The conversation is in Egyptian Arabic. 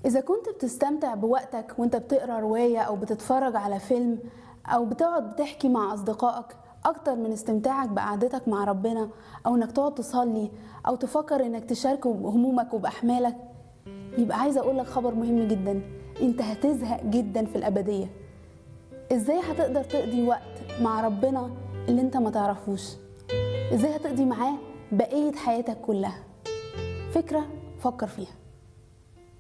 إذا كنت بتستمتع بوقتك وانت بتقرا رواية أو بتتفرج على فيلم أو بتقعد بتحكي مع أصدقائك أكتر من استمتاعك بقعدتك مع ربنا أو إنك تقعد تصلي أو تفكر إنك تشاركه بهمومك وبأحمالك يبقى عايزة أقولك خبر مهم جدا أنت هتزهق جدا في الأبدية إزاي هتقدر تقضي وقت مع ربنا اللي أنت ما تعرفوش إزاي هتقضي معاه بقية حياتك كلها فكرة فكر فيها